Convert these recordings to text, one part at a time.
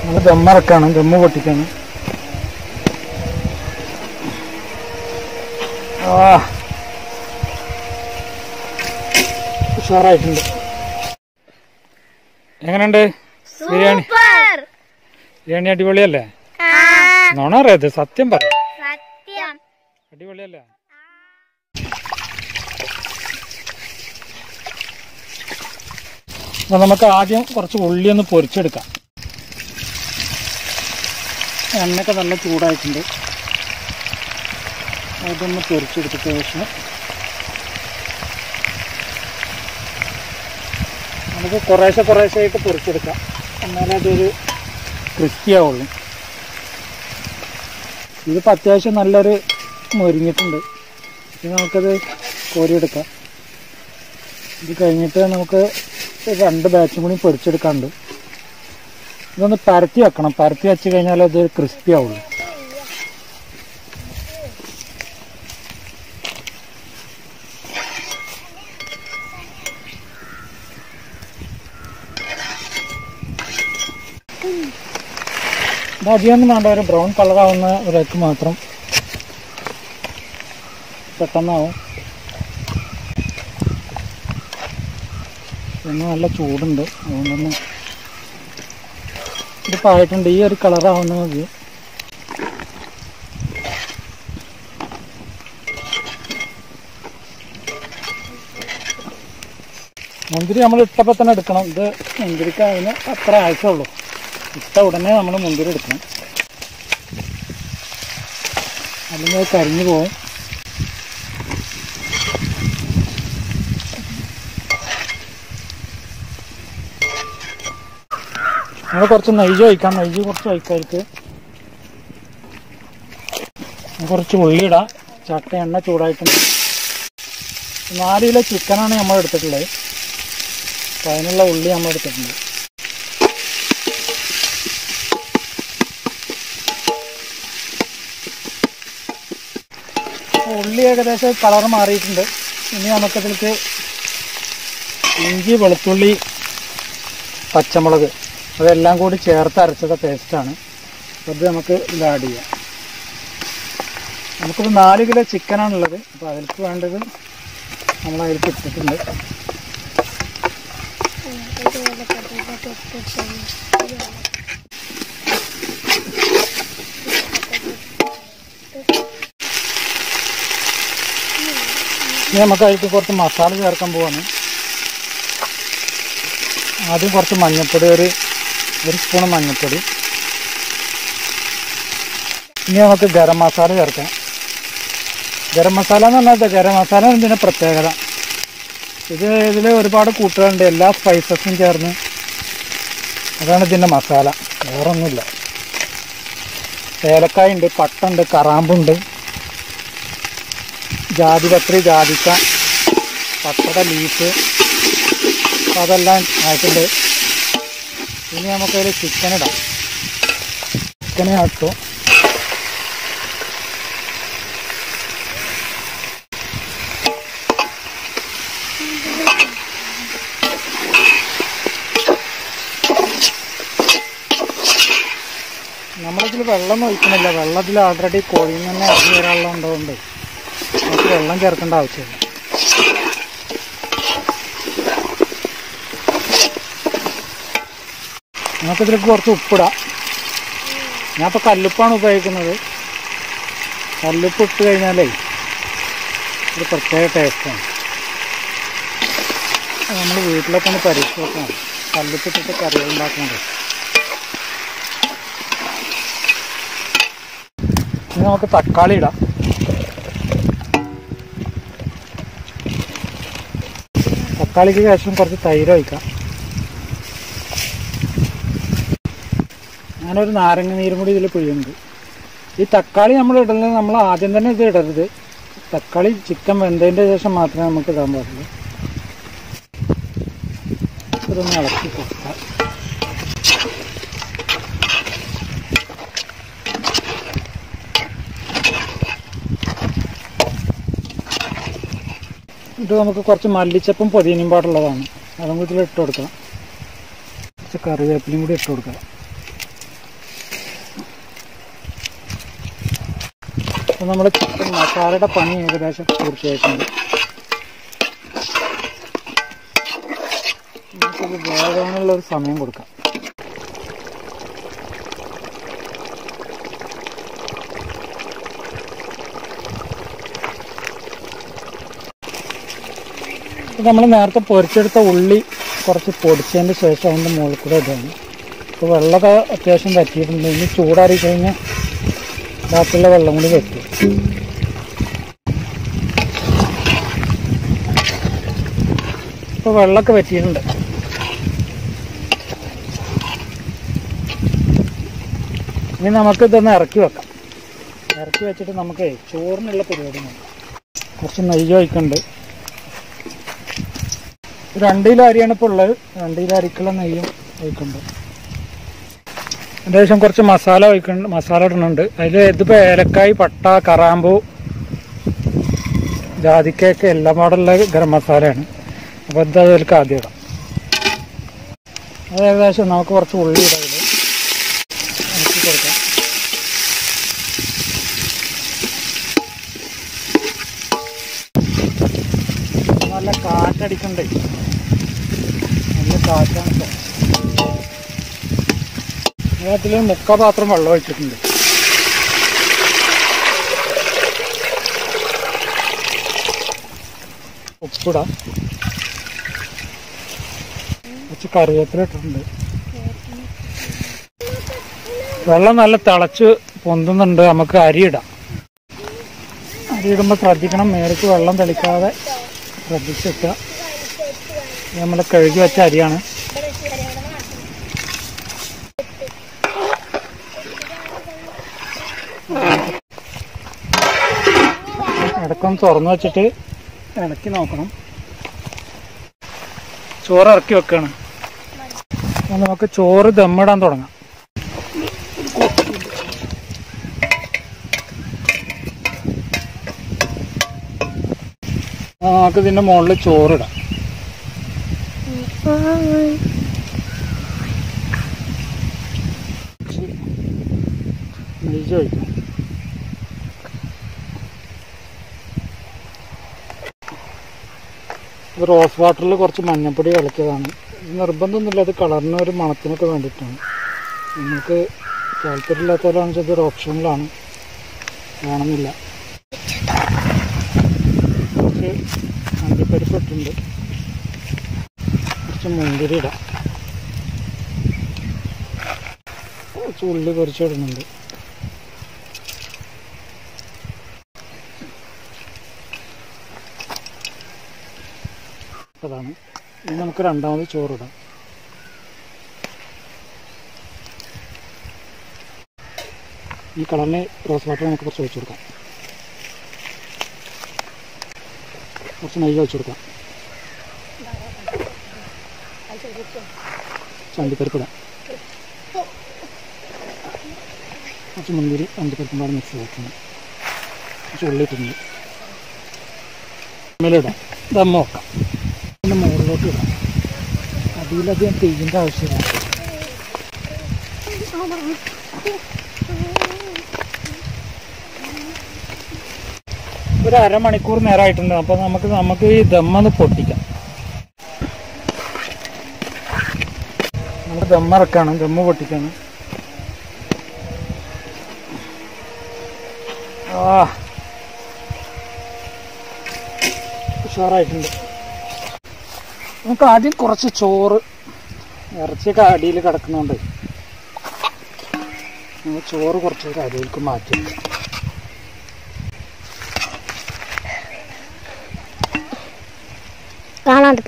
നമ്മൾ ദമ്മിറക്കാണ് ദമ്മ് പൊട്ടിക്കാണ് ആ ഉഷാറായിട്ടുണ്ട് എങ്ങനെയുണ്ട് ബിരിയാണി സൂപ്പർ ബിരിയാണി അടിപൊളിയല്ലേ നോണ അറിയാതെ സത്യം പറ സത്യം അടിപൊളിയല്ലേ അപ്പൊ നമുക്ക് ആദ്യം കുറച്ച് ഉള്ളി ഒന്ന് പൊരിച്ചെടുക്കാം എണ്ണയൊക്കെ നല്ല ചൂടായിട്ടുണ്ട് അതൊന്ന് പൊരിച്ചെടുത്തിട്ട് ശേഷം നമുക്ക് കുറേശ്ശെ കുറേശ്ശെ ആയിട്ട് പൊരിച്ചെടുക്കാം എന്നാലേ അതൊരു ക്രിസ്പി ആവുള്ളൂ ഇതിപ്പോൾ അത്യാവശ്യം നല്ലൊരു മൊരിഞ്ഞിട്ടുണ്ട് ഇനി നമുക്കത് കോരിയെടുക്കാം ഇത് കഴിഞ്ഞിട്ട് നമുക്ക് രണ്ട് ബാച്ചും കൂടി പൊരിച്ചെടുക്കാനുണ്ട് ഇതൊന്ന് പരത്തി വെക്കണം പരത്തി വെച്ച് കഴിഞ്ഞാൽ അത് ക്രിസ്പി ആവുള്ളൂ ഇത് അധികമൊന്നും വേണ്ട ഒരു ബ്രൗൺ കളറാവുന്ന ഒരേക്ക് മാത്രം പെട്ടെന്നാവും പിന്നെ നല്ല ചൂടുണ്ട് അതുകൊണ്ടൊന്ന് ഇതിപ്പോൾ ആയിട്ടുണ്ട് ഈ ഒരു കളറാവുന്ന മതി മുന്തിരി നമ്മൾ ഇട്ടപ്പോൾ തന്നെ എടുക്കണം ഇത് മുന്തിരിക്ക് അതിന് അത്ര ആവശ്യമുള്ളൂ ഇട്ട ഉടനെ നമ്മൾ മുന്തിരി എടുക്കണം അല്ലെങ്കിൽ അത് കരിഞ്ഞു പോകും നമ്മൾ കുറച്ച് നെയ്യ് ഒഴിക്കാം നെയ്യ് കുറച്ച് ഒഴിക്കാർക്ക് കുറച്ച് ഉള്ളി ഇടാം ചട്ട എണ്ണ ചൂടായിട്ടുണ്ട് നാല് കിലോ ചിക്കനാണ് നമ്മൾ എടുത്തിട്ടുള്ളത് അപ്പം അതിനുള്ള ഉള്ളി നമ്മൾ എടുത്തിട്ടുണ്ട് ഉള്ളി ഏകദേശം കളർ മാറിയിട്ടുണ്ട് ഇനി നമുക്കതിലേക്ക് ഇഞ്ചി വെളുത്തുള്ളി പച്ചമുളക് അതെല്ലാം കൂടി ചേർത്ത് അരച്ചത പേസ്റ്റാണ് അത് നമുക്ക് ഇതിൽ ആഡ് ചെയ്യാം നമുക്കൊരു നാല് കിലോ ചിക്കനാണുള്ളത് അപ്പോൾ അതിലേക്ക് വേണ്ടത് നമ്മൾ അതിലേക്ക് ഇട്ടിട്ടുണ്ട് ഇനി നമുക്ക് അതിലേക്ക് കുറച്ച് മസാല ചേർക്കാൻ പോവാണ് ആദ്യം കുറച്ച് മഞ്ഞൾപ്പൊടി ഒരു ഒരു സ്പൂൺ മഞ്ഞൾപ്പൊടി ഇനി നമുക്ക് ഗരം മസാല ചേർക്കാം ഗരം മസാല എന്ന് പറഞ്ഞാൽ ഗരം മസാല ആണ് ഇതിൻ്റെ പ്രത്യേകത ഇത് ഇതിൽ ഒരുപാട് കൂട്ടുകളുണ്ട് എല്ലാ സ്പൈസസും ചേർന്ന് അതാണ് ഇതിൻ്റെ മസാല വേറൊന്നുമില്ല ഏലക്കായ ഉണ്ട് പട്ടുണ്ട് കറാമ്പുണ്ട് ജാതിപത്രി ജാതിക്ക പട്ടട ലീഫ് അപ്പോൾ അതെല്ലാം ആയിട്ടുണ്ട് ഇനി നമുക്കതിൽ ചിക്കൻ ഇടാം ചിക്കനെ ആക്കും നമ്മളിതിൽ വെള്ളം ഒഴിക്കണില്ല വെള്ളത്തിൽ ഓൾറെഡി കോഴിയിൽ നിന്ന് തന്നെ ഇറങ്ങി വരാനുള്ളതുകൊണ്ട് നമുക്ക് വെള്ളം ചേർക്കേണ്ട ആവശ്യമില്ല നമുക്കിതിലേക്ക് കുറച്ച് ഉപ്പിടാം ഞാൻ ഇപ്പോൾ കല്ലുപ്പാണ് ഉപയോഗിക്കുന്നത് കല്ലുപ്പ് ഇട്ട് കഴിഞ്ഞാലേ ഒരു പ്രത്യേക ടേസ്റ്റാണ് നമ്മൾ വീട്ടിലൊക്കെ ഒന്ന് പരീക്ഷ നോക്കണം കല്ലുപ്പ് ഇട്ടിട്ട് കറികൾ ഉണ്ടാക്കുന്നത് ഇനി നമുക്ക് തക്കാളി ഇടാം തക്കാളിക്ക് ശേഷം കുറച്ച് തൈര് ഒഴിക്കാം ഞാനൊരു നാരങ്ങ നീരും കൂടി ഇതിൽ പിഴിയുന്നുണ്ട് ഈ തക്കാളി നമ്മൾ ഇടുന്നത് നമ്മൾ ആദ്യം തന്നെ ഇത് ഇടരുത് തക്കാളി ചിക്കൻ വെന്തതിൻ്റെ ശേഷം മാത്രമേ നമുക്ക് ഇടാൻ പാടുള്ളൂ ഇതൊന്ന് ഇളക്കി കൊടുക്കാം ഇത് നമുക്ക് കുറച്ച് മല്ലിച്ചപ്പും പൊതിയനും പാടുള്ളതാണ് അതും കൂടി ഇതിൽ ഇട്ട് കൊടുക്കാം കുറച്ച് കറിവേപ്പിലയും കൂടി ഇട്ട് കൊടുക്കാം അപ്പം നമ്മൾ ചിക്കൻ മസാലയുടെ പണി ഏകദേശം പൂർത്തിയായിട്ടുണ്ട് നമുക്കത് വേകാനുള്ള ഒരു സമയം കൊടുക്കാം നമ്മൾ നേരത്തെ പൊരിച്ചെടുത്ത ഉള്ളി കുറച്ച് പൊടിച്ചതിന് ശേഷം അതിൻ്റെ മുകളിൽ കൂടെ ഇതാണ് അപ്പോൾ വെള്ളമൊക്കെ അത്യാവശ്യം വറ്റിയിട്ടുണ്ട് ഇനി ചൂടാറി കഴിഞ്ഞാൽ ബാക്കിയുള്ള വെള്ളം കൂടി വറ്റും ഇപ്പോൾ വെള്ളമൊക്കെ വറ്റിയിട്ടുണ്ട് ഇനി നമുക്ക് ഇതൊന്ന് ഇറക്കി വെക്കാം ഇറക്കി വെച്ചിട്ട് നമുക്ക് ചോറിനുള്ള പരിപാടി നോക്കാം കുറച്ച് നെയ്യ് ഒഴിക്കുന്നുണ്ട് രണ്ട് കിലോ അരിയാണ് ഇപ്പോൾ ഉള്ളത് രണ്ട് കിലോ അരിക്കുള്ള നെയ്യും ഒഴിക്കുന്നുണ്ട് ഏകദേശം കുറച്ച് മസാല ഒഴിക്കുന്നുണ്ട് മസാല ഇടുന്നുണ്ട് അതിൽ ഇതിപ്പോൾ ഏലക്കായ് പട്ട കറാമ്പൂ ജാതിക്കയൊക്കെ എല്ലാം പാടുള്ള ഗരം മസാലയാണ് അപ്പോൾ ഇത് അതിലേക്ക് ആദ്യം ഇടാം അത് ഏകദേശം നമുക്ക് കുറച്ച് ഉള്ളി ഇടാം ഇതിൽ ഇറക്കി കൊടുക്കാം നല്ല കാറ്റടിക്കണ്ടേ നല്ല കാറ്റാണ് ഇപ്പോൾ അതിൽ മുക്കാ പാത്രം വെള്ളം ഒഴിച്ചിട്ടുണ്ട് ഉപ്പിടാം കുറച്ച് കറിവേപ്പില ഇട്ടിട്ടുണ്ട് വെള്ളം നല്ല തിളച്ച് പൊന്തുന്നുണ്ട് നമുക്ക് അരി ഇടാം അരി ഇടുമ്പോൾ ശ്രദ്ധിക്കണം മേലേക്ക് വെള്ളം തെളിക്കാതെ ശ്രദ്ധിച്ചിട്ട് നമ്മൾ കഴുകി വെച്ച അരിയാണ് ഇടക്കൊന്ന് തുറന്നു വെച്ചിട്ട് ഇളക്കി നോക്കണം ചോറ് ഇറക്കി വെക്കാണ് അപ്പോൾ നമുക്ക് ചോറ് ദമ്മിടാൻ തുടങ്ങാം ആ, നമുക്ക് ഇതിന്റെ മുകളിൽ ചോറിടാം നെയ്യ് ഒഴിക്കാം ഇത് റോസ് വാട്ടറിൽ കുറച്ച് മഞ്ഞപ്പൊടി കളിച്ചതാണ് ഇത് നിർബന്ധമൊന്നുമില്ല അത് കളറിന് ഒരു മണത്തിനൊക്കെ വേണ്ടിയിട്ടാണ് നിങ്ങൾക്ക് താല്പര്യമില്ലാത്തവരാണെന്ന് വെച്ചാൽ ഇതൊരു ഓപ്ഷനിലാണ് വേണമെന്നില്ല കുറച്ച് അണ്ടിപ്പരിപ്പ് ഇട്ടുണ്ട് കുറച്ച് മുന്തിരി ഇടാം കുറച്ച് ഉള്ളി പൊരിച്ചിടുന്നുണ്ട് അതാണ് ഇനി നമുക്ക് രണ്ടാമത് ചോറിടാം ഈ കളറിന് റോസ് വാട്ടർ നമുക്ക് കുറച്ച് ഒഴിച്ചു കൊടുക്കാം കുറച്ച് നെയ്യ് ഒഴിച്ചു കൊടുക്കാം ചണ്ടിപ്പരിപ്പിടാം കുറച്ച് മുന്തിരി അണ്ടിപ്പരിപ്പും പാടെ മിക്സ് ചെയ്തിട്ടുണ്ട് കുറച്ച് ഉള്ളി ഇട്ടിട്ടുണ്ട് മേലിടാം ദമ്മ വെക്കാം പിന്നെ മുകളിലോട്ട് ഇടാം അടിയിലധികം തീയിൻ്റെ ആവശ്യമില്ല ഒരു അരമണിക്കൂർ നേരമായിട്ടുണ്ട് അപ്പോൾ നമുക്ക് നമുക്ക് ഈ ദമ്മൊന്ന് പൊട്ടിക്കാം നമ്മൾ ദമ്മിറക്കാണ് ദമ്മ് പൊട്ടിക്കാണ് ആ ഉഷാറായിട്ടുണ്ട് നമുക്ക് ആദ്യം കുറച്ച് ചോറ് ഇറച്ചിയൊക്കെ അടിയിൽ കിടക്കുന്നതുകൊണ്ട് നമ്മൾ ചോറ് കുറച്ച് അടിയിലേക്ക് മാറ്റി വെക്കാം. കാണാണ്ടിപ്പ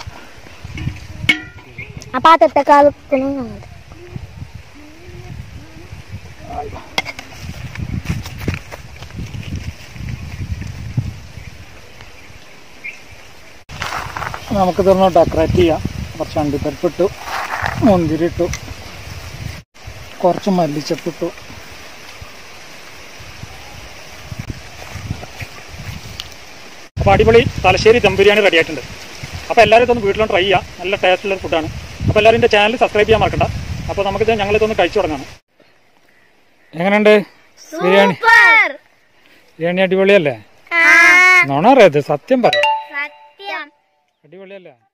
ആ പാത്രത്തെ കാലക്കണം കാണാണ്ട് നമുക്കിതൊന്ന് ഡെക്കറേറ്റ് ചെയ്യാം കുറച്ച് അണ്ടിപ്പരിപ്പ് ഇട്ടു മുന്തിരി ഇട്ടു കുറച്ച് മല്ലിച്ചപ്പ് ഇട്ടു അപ്പോൾ അടിപൊളി തലശ്ശേരി ദം ബിരിയാണി റെഡി ആയിട്ടുണ്ട് അപ്പോൾ എല്ലാവരും ഇതൊന്ന് വീട്ടിലും ട്രൈ ചെയ്യാം നല്ല ടേസ്റ്റുള്ള ഫുഡാണ് അപ്പോൾ എല്ലാവരും എൻ്റെ ചാനൽ സബ്സ്ക്രൈബ് ചെയ്യാൻ മറക്കണ്ട അപ്പോൾ നമുക്കിത് ഞങ്ങളിതൊന്ന് കഴിച്ചു തുടങ്ങാം എങ്ങനെയുണ്ട് ബിരിയാണി ബിരിയാണി അടിപൊളിയല്ലേ നോണ അറിയാത് സത്യം പറ സത്യം അടിപൊളിയല്ലേ